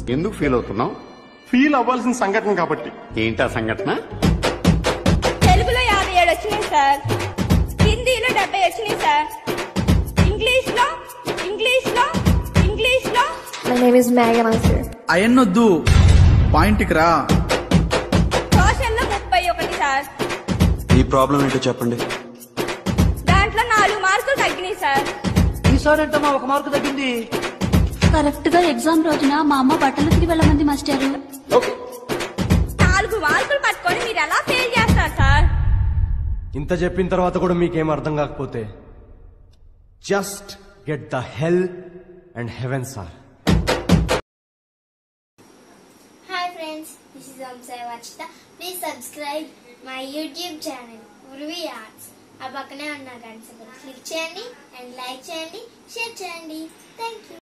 ఎందుకు ఫీల్ అవుతున్నావు ఫీల్ అవ్వాల్సిన సంఘటన కాబట్టి ఏంటా సంఘటన తెలుగులో యాభై ఏడు వచ్చినాయి సార్ హిందీలో డెబ్బై వచ్చినాయి సార్ ఇంగ్లీష్ లో ఇంగ్లీష్ లో ఇంగ్లీష్ లో My name is Maggie Master. అయన్నొద్దు పాయింట్కి రా సోషల్ లో ముప్పై ఒకటి సార్ మీ ప్రాబ్లం ఏంటో చెప్పండి దాంట్లో నాలుగు మార్కులు తగ్గినాయి సార్ ఈసారంటమ్మా ఒక మార్కు తగ్గింది కరెక్ట్ గా ఎగ్జామ్ రోజున మా అమ్మ బట్టలు తిరిగి వెళ్ళమంది మాస్టారు నాలుగు మార్కులు పట్టుకొని మీరు ఎలా ఫెయిల్ చేస్తారు సార్ ఇంత చెప్పిన తర్వాత కూడా మీకేం అర్థం కాకపోతే just get the hell and heaven sir Hi friends, this is Amsai Vachita. Please subscribe my YouTube channel, Urvi Arts. ఆ పక్కనే ఉన్న గంట క్లిక్ చేయండి అండ్ లైక్ చేయండి షేర్ చేయండి థ్యాంక్ యూ